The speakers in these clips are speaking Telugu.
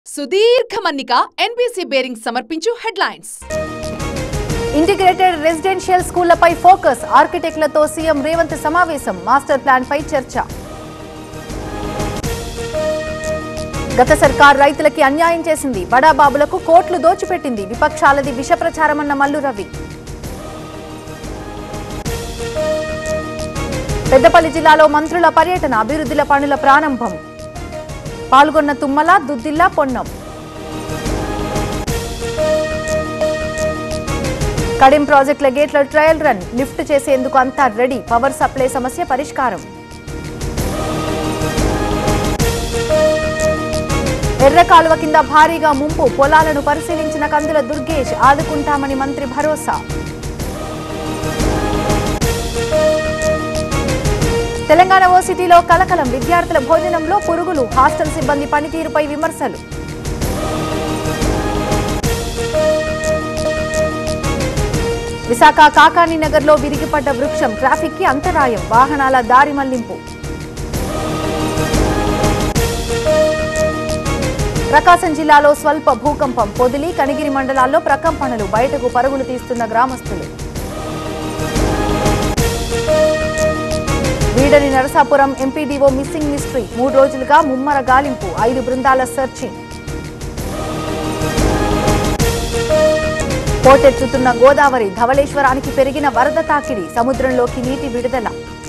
సుదీర్ఘ మన్నిక ఎన్బీసీ బేరింగ్ సమర్పించు హెడ్లైన్స్ ఇంటిగ్రేటెడ్ రెసిడెన్షియల్ స్కూళ్లపై ఫోకస్ ఆర్కిటెక్ట్లతో సీఎం రేవంత్ సమావేశం మాస్టర్ ప్లాన్ పై చర్చ గత సర్కార్ రైతులకి అన్యాయం చేసింది బడాబాబులకు కోట్లు దోచిపెట్టింది విపక్షాలది విష ప్రచారమన్న మల్లు రవి పెద్దపల్లి జిల్లాలో మంత్రుల పర్యటన అభివృద్ధిల పనుల ప్రారంభం పాల్గొన్న తుమ్మల దుద్దిల్ల పొన్నం కడిం ప్రాజెక్టుల గేట్ల ట్రయల్ రన్ లిఫ్ట్ చేసేందుకు అంతా రెడీ పవర్ సప్లై సమస్య పరిష్కారం ఎర్ర కాలువ కింద భారీగా ముంపు పొలాలను పరిశీలించిన కందుల దుర్గేష్ ఆదుకుంటామని మంత్రి భరోసా తెలంగాణ ఓసిటీలో కలకలం విద్యార్థుల భోజనంలో పురుగులు హాస్టల్ సిబ్బంది పనితీరుపై విమర్శలు విశాఖ కాకాని నగర్లో విరిగిపడ్డ వృక్షం ట్రాఫిక్ కి అంతరాయం వాహనాల దారి మళ్లింపు ప్రకాశం జిల్లాలో స్వల్ప భూకంపం పొదిలి కనిగిరి మండలాల్లో ప్రకంపనలు బయటకు పరుగులు తీస్తున్న గ్రామస్తులు వీడని నరసాపురం ఎంపీడీఓ మిస్సింగ్ మిస్టరీ మూడు రోజులుగా ముమ్మర గాలింపు ఐదు బృందాల సెర్చింగ్ పోటెత్తుతున్న గోదావరి ధవళేశ్వరానికి పెరిగిన వరద తాకిడి సముద్రంలోకి నీటి విడుదల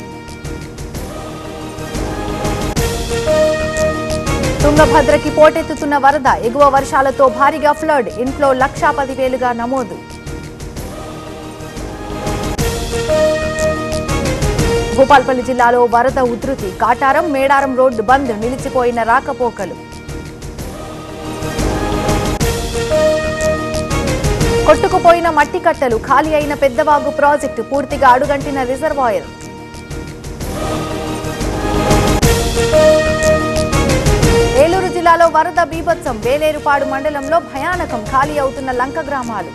తుంగభద్రకి పోటెత్తుతున్న వరద ఎగువ వర్షాలతో భారీగా ఫ్లడ్ ఇంట్లో లక్షా పదివేలుగా నమోదు భూపాల్పల్లి జిల్లాలో వరద ఉధృతి కాటారం మేడారం రోడ్డు బంద్ నిలిచిపోయిన రాకపోకలు కొట్టుకుపోయిన మట్టి కట్టలు ఖాళీ అయిన పెద్దవాగు ప్రాజెక్టు పూర్తిగా అడుగంటిన రిజర్వాయర్ ఏలూరు జిల్లాలో వరద బీభత్సం వేలేరుపాడు మండలంలో భయానకం ఖాళీ అవుతున్న లంక గ్రామాలు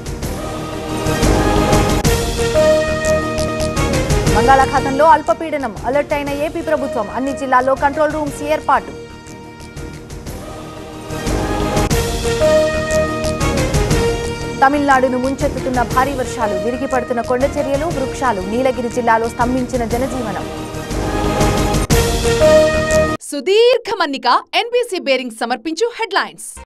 బంగాళాఖాతంలో అల్పపీడనం అలర్ట్ అయిన ఏపీ ప్రభుత్వం అన్ని జిల్లాల్లో కంట్రోల్ రూమ్స్ ఏర్పాటు తమిళనాడును ముంచెత్తుతున్న భారీ వర్షాలు విరిగి పడుతున్న కొండ చర్యలు వృక్షాలు నీలగిరి జిల్లాలో స్తంభించిన జనజీవనం సుదీర్ఘ మన్నిక ఎన్బీసీ బేరింగ్ సమర్పించు హెడ్లైన్స్